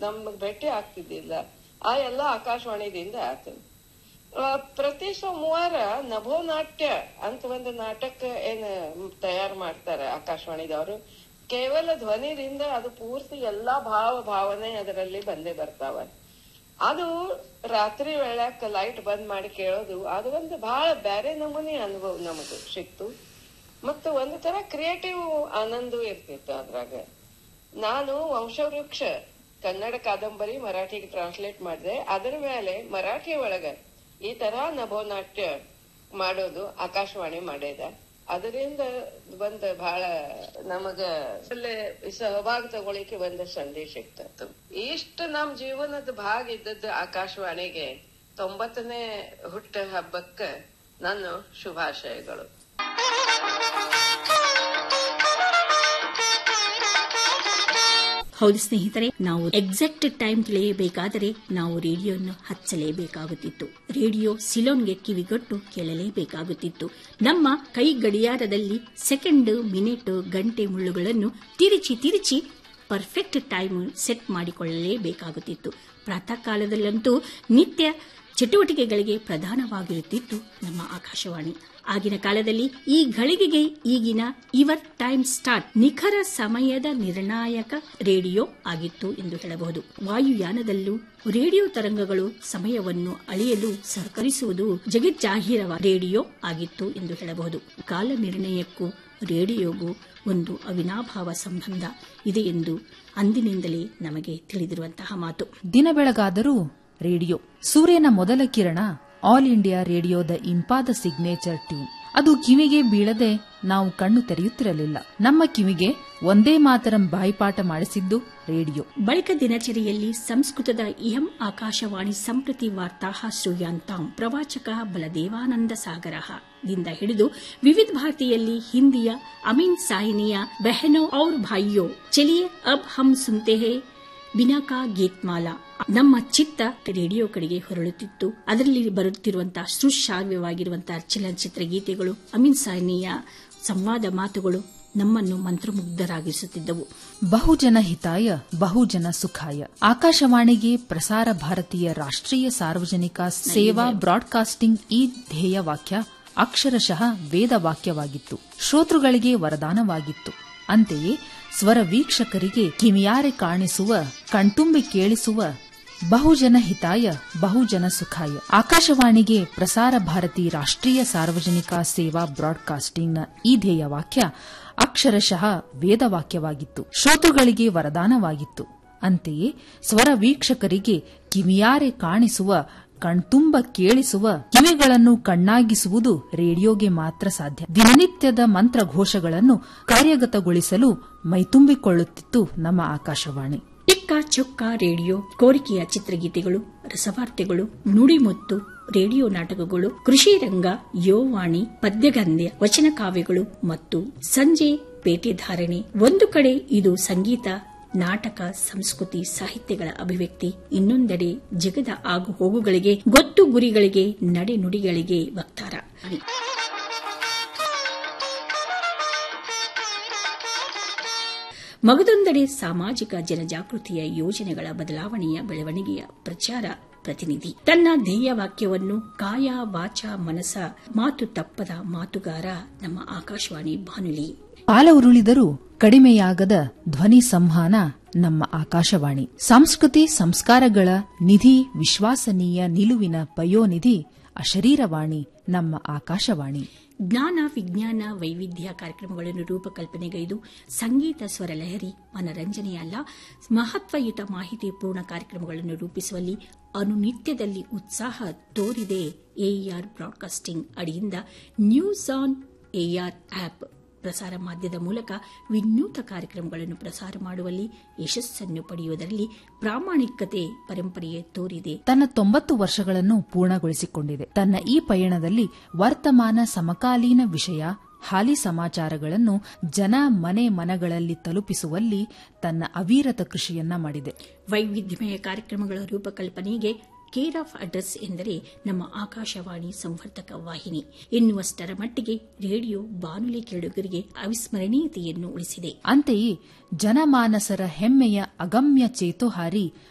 ನಮ್ಗ್ ಭೇಟಿ ಆಗ್ತಿದ್ದಿಲ್ಲ ಆ ಎಲ್ಲ ಆಕಾಶವಾಣಿದಿಂದ ಆತು ಆ, ಪ್ರತಿ ಸೋಮವಾರ ನಭೋನಾಟ್ಯ ಅಂತ ಒಂದು ನಾಟಕ ಏನ್ ತಯಾರು ಮಾಡ್ತಾರೆ ಆಕಾಶವಾಣಿದವರು ಕೇವಲ ಧ್ವನಿದಿಂದ ಅದು ಪೂರ್ತಿ ಎಲ್ಲಾ ಭಾವ ಭಾವನೆ ಅದರಲ್ಲಿ ಬಂದೇ ಬರ್ತಾವ ಅದು ರಾತ್ರಿ ವೇಳಾಕ ಲೈಟ್ ಬಂದ್ ಮಾಡಿ ಕೇಳೋದು ಅದು ಒಂದು ಬಹಳ ಬ್ಯಾರೆ ನಮೂನಿ ಅನುಭವ ನಮಗೂ ಸಿಕ್ತು ಮತ್ತು ಒಂದು ತರ ಕ್ರಿಯೇಟಿವ್ ಆನಂದ ಇರ್ತಿತ್ತು ಅದ್ರಾಗ ನಾನು ವಂಶವೃಕ್ಷ ಕನ್ನಡ ಕಾದಂಬರಿ ಮರಾಠಿಗೆ ಟ್ರಾನ್ಸ್ಲೇಟ್ ಮಾಡಿದೆ ಅದರ ಮೇಲೆ ಮರಾಠಿ ಒಳಗ ಈ ತರ ನಭೋನಾಟ್ಯ ಮಾಡೋದು ಆಕಾಶವಾಣಿ ಮಾಡ್ಯದ ಅದರಿಂದ ಬಂದ ಬಹಳ ನಮಗ ಅಲ್ಲೇ ಸಹಭಾಗ ತಗೊಳಿಕ್ಕೆ ಒಂದು ಸಂದೇಶ ಸಿಕ್ತತ್ತು ಇಷ್ಟು ನಮ್ ಜೀವನದ ಭಾಗ ಇದ್ದದ್ದು ಆಕಾಶವಾಣಿಗೆ ತೊಂಬತ್ತನೇ ಹುಟ್ಟ ಹಬ್ಬಕ್ಕ ನನ್ನ ಶುಭಾಶಯಗಳು ಹೌದು ಸ್ನೇಹಿತರೆ ನಾವು ಎಕ್ಸಾಕ್ಟ್ ಟೈಮ್ ತಿಳಿಯಬೇಕಾದರೆ ನಾವು ರೇಡಿಯೋವನ್ನು ಹಚ್ಚಲೇಬೇಕಾಗುತ್ತಿತ್ತು ರೇಡಿಯೋ ಸಿಲೋನ್ಗೆ ಕಿವಿಗೊಟ್ಟು ಕೇಳಲೇಬೇಕಾಗುತ್ತಿತ್ತು ನಮ್ಮ ಕೈ ಗಡಿಯಾರದಲ್ಲಿ ಸೆಕೆಂಡ್ ಮಿನಿಟ್ ಗಂಟೆ ಮುಳ್ಳುಗಳನ್ನು ತಿರುಚಿ ತಿರುಚಿ ಪರ್ಫೆಕ್ಟ್ ಟೈಮ್ ಸೆಟ್ ಮಾಡಿಕೊಳ್ಳಲೇಬೇಕಾಗುತ್ತಿತ್ತು ಪ್ರಾತಃ ಕಾಲದಲ್ಲಂತೂ ನಿತ್ಯ ಚಟುವಟಿಕೆಗಳಿಗೆ ಪ್ರಧಾನವಾಗಿರುತ್ತಿತ್ತು ನಮ್ಮ ಆಕಾಶವಾಣಿ ಆಗಿನ ಕಾಲದಲ್ಲಿ ಈ ಘಳಿಗೆಗೆ ಈಗಿನ ಇವರ್ ಟೈಮ್ ಸ್ಟಾರ್ಟ್ ನಿಖರ ಸಮಯದ ನಿರ್ಣಾಯಕ ರೇಡಿಯೋ ಆಗಿತ್ತು ಎಂದು ಹೇಳಬಹುದು ವಾಯುಯಾನದಲ್ಲೂ ರೇಡಿಯೋ ತರಂಗಗಳು ಸಮಯವನ್ನು ಅಳೆಯಲು ಸಹಕರಿಸುವುದು ಜಗಜ್ಜಾಹೀರವ ರೇಡಿಯೋ ಆಗಿತ್ತು ಎಂದು ಹೇಳಬಹುದು ಕಾಲ ನಿರ್ಣಯಕ್ಕೂ ರೇಡಿಯೋಗೂ ಒಂದು ಅವಿನಾಭಾವ ಸಂಬಂಧ ಇದೆ ಎಂದು ಅಂದಿನಿಂದಲೇ ನಮಗೆ ತಿಳಿದಿರುವಂತಹ ಮಾತು ದಿನ ಬೆಳಗಾದರೂ ರೇಡಿಯೋ ಸೂರ್ಯನ ಮೊದಲ ಕಿರಣ ಆಲ್ ಇಂಡಿಯಾ ರೇಡಿಯೋದ ಇಂಪಾದ ಸಿಗ್ನೇಚರ್ ಟ್ಯೂನ್ ಅದು ಕಿವಿಗೆ ಬೀಳದೆ ನಾವು ಕಣ್ಣು ತೆರೆಯುತ್ತಿರಲಿಲ್ಲ ನಮ್ಮ ಕಿವಿಗೆ ಒಂದೇ ಮಾತರಂ ಬಾಯಿಪಾಠ ಮಾಡಿಸಿದ್ದು ರೇಡಿಯೋ ಬಳಿಕ ದಿನಚರಿಯಲ್ಲಿ ಸಂಸ್ಕೃತದ ಇಹಂ ಆಕಾಶವಾಣಿ ಸಂಪ್ರತಿ ವಾರ್ತಾ ಶ್ರೂಯಾಂತಾಂ ಪ್ರವಾಚಕ ಬಲದೇವಾನಂದ ಸಾಗರ ದಿಂದ ಹಿಡಿದು ವಿವಿಧ ಭಾರತಿಯಲ್ಲಿ ಹಿಂದಿಯ ಅಮೀನ್ ಸಾಹಿನಿಯ ಬೆಹನೋ ಔರ್ ಭಾಯಿಯೋ ಚಲಿಯೇ ಅಬ್ ಹಮ್ ಸುನ್ತೆ ಹೇ ಬಿನಾಕಾ ಗೀತ್ಮಾಲಾ ನಮ್ಮ ಚಿತ್ತ ರೇಡಿಯೋ ಕಡೆಗೆ ಹೊರಳುತ್ತಿತ್ತು ಅದರಲ್ಲಿ ಬರುತ್ತಿರುವಂತಹ ಸುಶ್ರಾವ್ಯವಾಗಿರುವಂತಹ ಚಲನಚಿತ್ರ ಗೀತೆಗಳು ಅಮೀನ್ ಸಾಹಿನಿಯ ಸಂವಾದ ಮಾತುಗಳು ನಮ್ಮನ್ನು ಮಂತ್ರಮುಗ್ಧರಾಗಿಸುತ್ತಿದ್ದವು ಬಹುಜನ ಹಿತಾಯ ಬಹುಜನ ಸುಖಾಯ ಆಕಾಶವಾಣಿಗೆ ಪ್ರಸಾರ ಭಾರತೀಯ ರಾಷ್ಟ್ರೀಯ ಸಾರ್ವಜನಿಕ ಸೇವಾ ಬ್ರಾಡ್ಕಾಸ್ಟಿಂಗ್ ಈ ಧ್ಯೇಯ ವಾಕ್ಯ ಅಕ್ಷರಶಃ ವೇದ ವಾಕ್ಯವಾಗಿತ್ತು ಶ್ರೋತೃಗಳಿಗೆ ವರದಾನವಾಗಿತ್ತು ಅಂತೆಯೇ ಸ್ವರ ವೀಕ್ಷಕರಿಗೆ ಕಿವಿಯಾರೆ ಕಾಣಿಸುವ ಕಣ್ತುಂಬಿ ಕೇಳಿಸುವ ಬಹುಜನ ಹಿತಾಯ ಬಹುಜನ ಸುಖಾಯ ಆಕಾಶವಾಣಿಗೆ ಪ್ರಸಾರ ಭಾರತಿ ರಾಷ್ಟ್ರೀಯ ಸಾರ್ವಜನಿಕ ಸೇವಾ ಬ್ರಾಡ್ಕಾಸ್ಟಿಂಗ್ನ ಈ ಧ್ಯೇಯ ವಾಕ್ಯ ಅಕ್ಷರಶಃ ವೇದವಾಕ್ಯವಾಗಿತ್ತು ಶ್ರೋತೃಗಳಿಗೆ ವರದಾನವಾಗಿತ್ತು ಅಂತೆಯೇ ಸ್ವರ ವೀಕ್ಷಕರಿಗೆ ಕಿವಿಯಾರೆ ಕಾಣಿಸುವ ಕಣ್ತುಂಬ ಕೇಳಿಸುವ ಕಿವಿಗಳನ್ನು ಕಣ್ಣಾಗಿಸುವುದು ರೇಡಿಯೋಗೆ ಮಾತ್ರ ಸಾಧ್ಯ ದಿನನಿತ್ಯದ ಮಂತ್ರಘೋಷಗಳನ್ನು ಕಾರ್ಯಗತಗೊಳಿಸಲು ಮೈತುಂಬಿಕೊಳ್ಳುತ್ತಿತ್ತು ನಮ್ಮ ಆಕಾಶವಾಣಿ ಚಿಕ್ಕ ಚೊಕ್ಕ ರೇಡಿಯೋ ಕೋರಿಕೆಯ ಚಿತ್ರಗೀತೆಗಳು ರಸವಾರ್ತೆಗಳು ನುಡಿಮುತ್ತು ರೇಡಿಯೋ ನಾಟಕಗಳು ಕೃಷಿ ರಂಗ ಯೋವಾಣಿ ಪದ್ಯಗಂಧ್ಯ ವಚನ ಕಾವ್ಯಗಳು ಮತ್ತು ಸಂಜೆ ಪೇಟೆ ಧಾರಣೆ ಒಂದು ಕಡೆ ಇದು ಸಂಗೀತ ನಾಟಕ ಸಂಸ್ಕೃತಿ ಸಾಹಿತ್ಯಗಳ ಅಭಿವ್ಯಕ್ತಿ ಇನ್ನೊಂದೆಡೆ ಜಗದ ಆಗು ಹೋಗುಗಳಿಗೆ ಗೊತ್ತು ಗುರಿಗಳಿಗೆ ನಡೆ ನುಡಿಗಳಿಗೆ ವಕ್ತಾರ ಮಗದೊಂದೆಡೆ ಸಾಮಾಜಿಕ ಜನಜಾಗೃತಿಯ ಯೋಜನೆಗಳ ಬದಲಾವಣೆಯ ಬೆಳವಣಿಗೆಯ ಪ್ರಚಾರ ಪ್ರತಿನಿಧಿ ತನ್ನ ಧ್ಯೇಯ ವಾಕ್ಯವನ್ನು ಕಾಯ ವಾಚ ಮನಸ ಮಾತು ತಪ್ಪದ ಮಾತುಗಾರ ನಮ್ಮ ಆಕಾಶವಾಣಿ ಬಾನುಲಿ ಕಾಲ ಉರುಳಿದರೂ ಕಡಿಮೆಯಾಗದ ಧ್ವನಿ ಸಂವಹನ ನಮ್ಮ ಆಕಾಶವಾಣಿ ಸಂಸ್ಕೃತಿ ಸಂಸ್ಕಾರಗಳ ನಿಧಿ ವಿಶ್ವಾಸನೀಯ ನಿಲುವಿನ ಪಯೋನಿಧಿ ಅಶರೀರವಾಣಿ ನಮ್ಮ ಆಕಾಶವಾಣಿ ಜ್ಞಾನ ವಿಜ್ಞಾನ ವೈವಿಧ್ಯ ಕಾರ್ಯಕ್ರಮಗಳನ್ನು ರೂಪಕಲ್ಪನೆಗೈದು ಸಂಗೀತ ಸ್ವರ ಲಹರಿ ಮನರಂಜನೆಯಲ್ಲ ಮಹತ್ವಯುತ ಮಾಹಿತಿ ಪೂರ್ಣ ಕಾರ್ಯಕ್ರಮಗಳನ್ನು ರೂಪಿಸುವಲ್ಲಿ ಅನುನಿತ್ಯದಲ್ಲಿ ಉತ್ಸಾಹ ತೋರಿದೆ ಎಇಆರ್ ಬ್ರಾಡ್ಕಾಸ್ಟಿಂಗ್ ಅಡಿಯಿಂದ ನ್ಯೂಸ್ ಆನ್ ಎಆರ್ ಆಪ್ ಪ್ರಸಾರ ಮಾಧ್ಯಮದ ಮೂಲಕ ವಿನೂತ ಕಾರ್ಯಕ್ರಮಗಳನ್ನು ಪ್ರಸಾರ ಮಾಡುವಲ್ಲಿ ಯಶಸ್ಸನ್ನು ಪಡೆಯುವುದರಲ್ಲಿ ಪ್ರಾಮಾಣಿಕತೆ ಪರಂಪರೆಯೇ ತೋರಿದೆ ತನ್ನ ತೊಂಬತ್ತು ವರ್ಷಗಳನ್ನು ಪೂರ್ಣಗೊಳಿಸಿಕೊಂಡಿದೆ ತನ್ನ ಈ ಪಯಣದಲ್ಲಿ ವರ್ತಮಾನ ಸಮಕಾಲೀನ ವಿಷಯ ಹಾಲಿ ಸಮಾಚಾರಗಳನ್ನು ಜನ ಮನೆ ಮನಗಳಲ್ಲಿ ತಲುಪಿಸುವಲ್ಲಿ ತನ್ನ ಅವಿರತ ಕೃಷಿಯನ್ನ ಮಾಡಿದೆ ವೈವಿಧ್ಯಮಯ ಕಾರ್ಯಕ್ರಮಗಳ ರೂಪಕಲ್ಪನೆಗೆ ಕೇರ್ ಆಫ್ ಅಡ್ರೆಸ್ ಎಂದರೆ ನಮ್ಮ ಆಕಾಶವಾಣಿ ಸಂವರ್ಧಕ ವಾಹಿನಿ ಎನ್ನುವಷ್ಟರ ಮಟ್ಟಿಗೆ ರೇಡಿಯೋ ಬಾನುಲಿ ಕೇಳುಗರಿಗೆ ಅವಿಸ್ಮರಣೀಯತೆಯನ್ನು ಉಳಿಸಿದೆ ಅಂತೆಯೇ ಜನಮಾನಸರ ಹೆಮ್ಮೆಯ ಅಗಮ್ಯ ಚೇತೋಹಾರಿ